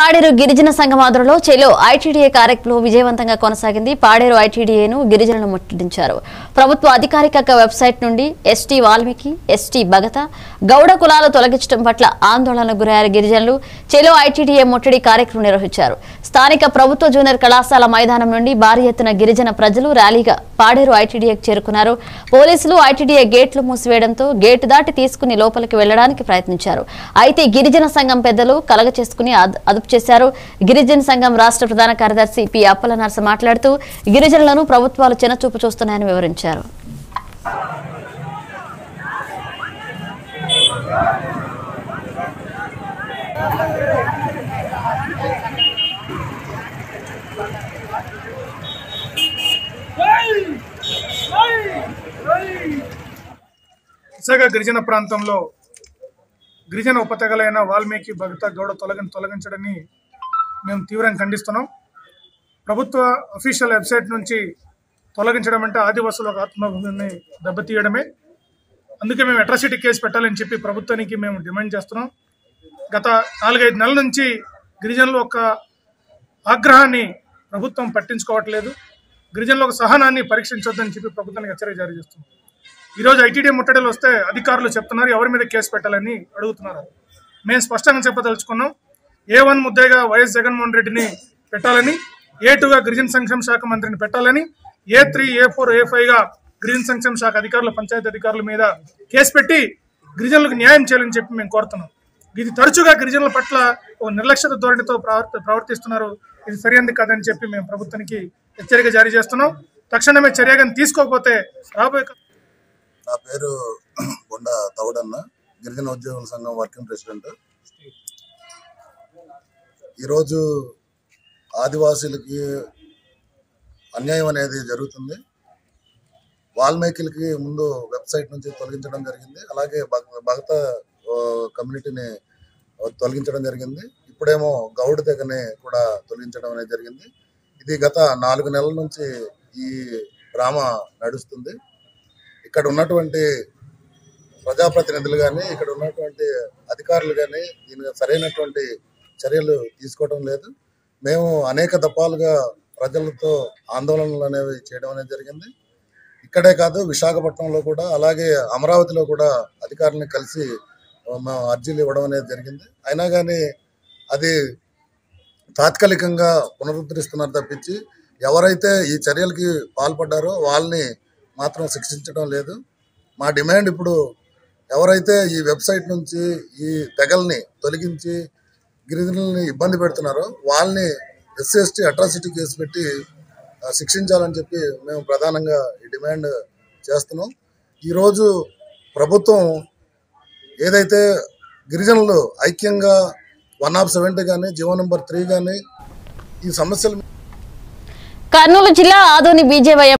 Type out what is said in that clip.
పాడేరు గిరిజన సంఘం ఆధ్వర్యంలో చెలో ఐటీడీఏ కార్యక్రమం విజయవంతంగా కొనసాగింది పాడేరు ఐటీడీఏను గిరిజనులు ముట్టడించారు ప్రభుత్వ అధికారిక వెబ్సైట్ నుండి ఎస్టీ వాల్మీకి ఎస్టీ భగత గౌడ కులాలు తొలగించడం పట్ల ఆందోళనకు గురయ్యారు గిరిజనులు చెలో ఐటీడీఏ ముట్టడి కార్యక్రమం నిర్వహించారు స్థానిక ప్రభుత్వ జూనియర్ కళాశాల మైదానం నుండి భారీ ఎత్తున గిరిజన ప్రజలు ర్యాలీగా పాడేరు ఐటీడీఏకి చేరుకున్నారు పోలీసులు ఐటీడీఏ గేట్లు మూసివేయడంతో గేటు దాటి తీసుకుని లోపలికి వెళ్లడానికి ప్రయత్నించారు అయితే గిరిజన సంఘం పెద్దలు కలగ చేసుకుని అద- అదుపు చేశారు గిరిజన సంఘం రాష్ట్ర ప్రధాన కార్యదర్శి పి అప్పల నరస మాట్లాడుతూ గిరిజనులను ప్రభుత్వాలు చిన్నచూపు చూస్తున్నాయని వివరించారు విశాఖ గిరిజన ప్రాంతంలో గిరిజన ఉపతగలైన వాల్మీకి భగత గౌడ తొలగని తొలగించడని మేము తీవ్రంగా ఖండిస్తున్నాం ప్రభుత్వ అఫీషియల్ వెబ్సైట్ నుంచి తొలగించడం అంటే ఆదివాసుల ఆత్మభూమిని దెబ్బతీయడమే అందుకే మేము అట్రాసిటీ కేసు పెట్టాలని చెప్పి ప్రభుత్వానికి మేము డిమాండ్ చేస్తున్నాం గత నాలుగైదు నెలల నుంచి గిరిజనుల యొక్క ఆగ్రహాన్ని ప్రభుత్వం పట్టించుకోవట్లేదు గిరిజనుల యొక్క సహనాన్ని పరీక్షించొద్దని చెప్పి ప్రభుత్వానికి హెచ్చరిక జారీ చేస్తుంది ఈరోజు ఐటీడీ ముట్టడిలు వస్తే అధికారులు చెప్తున్నారు ఎవరి మీద కేసు పెట్టాలని అడుగుతున్నారు మేము స్పష్టంగా చెప్పదలుచుకున్నాం ఏ వన్ ముద్దగా వైఎస్ జగన్మోహన్ రెడ్డిని పెట్టాలని ఏ టూగా గిరిజన సంక్షేమ శాఖ మంత్రిని పెట్టాలని ఏ త్రీ ఏ ఫోర్ ఏ ఫైవ్గా గిరిజన సంక్షేమ శాఖ అధికారులు పంచాయతీ అధికారుల మీద కేసు పెట్టి గిరిజనులకు న్యాయం చేయాలని చెప్పి మేము కోరుతున్నాం ఇది తరచుగా గిరిజనుల పట్ల ఒక నిర్లక్ష్యత ధోరణితో ప్రవర్తి ప్రవర్తిస్తున్నారు ఇది సరైనది కాదని చెప్పి మేము ప్రభుత్వానికి హెచ్చరిక జారీ చేస్తున్నాం తక్షణమే చర్యగా తీసుకోకపోతే రాబోయే కా- నా పేరు బొండ తౌడన్న గిరిజన ఉద్యోగుల సంఘం వర్కింగ్ ప్రెసిడెంట్ ఈరోజు ఆదివాసీలకి అన్యాయం అనేది జరుగుతుంది వాల్మీకిలకి ముందు వెబ్సైట్ నుంచి తొలగించడం జరిగింది అలాగే భగ- భగత ఆ, కమ్యూనిటీని తొలగించడం జరిగింది ఇప్పుడేమో గౌడ్ తెగని కూడా తొలగించడం అనేది జరిగింది ఇది గత నాలుగు నెలల నుంచి ఈ డ్రామ నడుస్తుంది ఇక్కడ ఉన్నటువంటి ప్రజాప్రతినిధులు కానీ ఇక్కడ ఉన్నటువంటి అధికారులు కానీ దీని సరైనటువంటి చర్యలు తీసుకోవడం లేదు మేము అనేక దఫాలుగా ప్రజలతో ఆందోళనలు అనేవి చేయడం అనేది జరిగింది ఇక్కడే కాదు విశాఖపట్నంలో కూడా అలాగే అమరావతిలో కూడా అధికారులను కలిసి ఆ, మేము అర్జీలు ఇవ్వడం అనేది జరిగింది అయినా కానీ అది తాత్కాలికంగా పునరుద్ధరిస్తున్నారు తప్పించి ఎవరైతే ఈ చర్యలకి పాల్పడ్డారో వాళ్ళని మాత్రం శిక్షించడం లేదు మా డిమాండ్ ఇప్పుడు ఎవరైతే ఈ వెబ్సైట్ నుంచి ఈ తెగల్ని తొలగించి గిరిజనుల్ని ఇబ్బంది పెడుతున్నారో వాళ్ళని ఎస్సీ ఎస్టీ అట్రాసిటీ కేసు పెట్టి ఆ, శిక్షించాలని చెప్పి మేము ప్రధానంగా ఈ డిమాండ్ చేస్తున్నాం ఈరోజు ప్రభుత్వం ఏదైతే గిరిజనులు ఐక్యంగా వన్ ఆఫ్ సెవెంటీ కానీ జీవో నెంబర్ త్రీ కానీ ఈ సమస్యల కర్నూలు జిల్లా ఆదోని బీజేవై